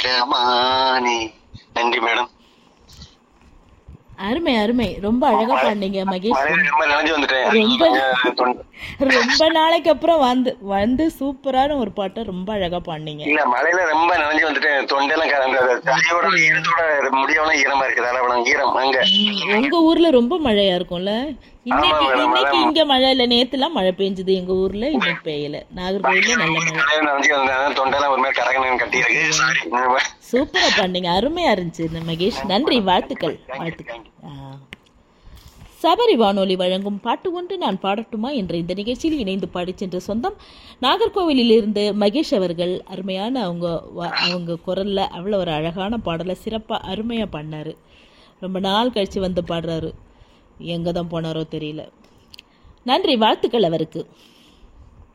நீலமானே நன்றி மேடம் அருமை அருமை ரொம்ப அழகா பாடினீங்க மகேஷ் மழையில ரொம்ப நினைஞ்சு வந்துட்டேன் ரொம்ப அஹ் தொண்டை- ரொம்ப நாளைக்கு அப்புறம் வந்து வந்து சூப்பரான ஒரு பாட்டை ரொம்ப அழகா பாடினீங்க இல்ல மழையில ரொம்ப நினைஞ்சு வந்துட்டேன் தொண்டையெல்லாம் கலந்து தலையோட ஈரத்தோட முடியவெல்லாம் ஈரமா இருக்குது அளவெல்லாம் ஈரம் அங்க ம், உங்க ஊர்ல ரொம்ப மழையா இருக்கும்ல இன்னைக்கு மேடம், இன்னைக்கு அதான். இங்க மழை இல்ல நேத்துலாம் மழை பெஞ்சது எங்க ஊர்ல இன்னைக்கு பெய்யல நாகர்கோவில்ல நல்ல மழை தலையில நினைஞ்சு வந்தேன் தொண்டையெல்லாம் ஒரு மாதிரி கரகனு கட்டி இருக்கு சாரி சூப்பரா பண்ணீங்க அருமையா இருந்துச்சு இந்த மகேஷ் நன்றி வாழ்த்துக்கள் வாழ்த்துக்கள் ஆ. சபரி வானொலி வழங்கும் பாட்டு ஒன்று நான் பாடட்டுமா என்ற இந்த நிகழ்ச்சியில் இணைந்து பாடிச் சென்ற சொந்தம் நாகர்கோவிலில் இருந்து மகேஷ் அவர்கள் அருமையான அவங்க வ- அவங்க குரல்ல அவ்வளோ ஒரு அழகான பாடலை சிறப்பாக அருமையாக பாடினாரு ரொம்ப நாள் கழிச்சு வந்து பாடுறாரு எங்கே தான் போனாரோ தெரியல நன்றி வாழ்த்துக்கள் அவருக்கு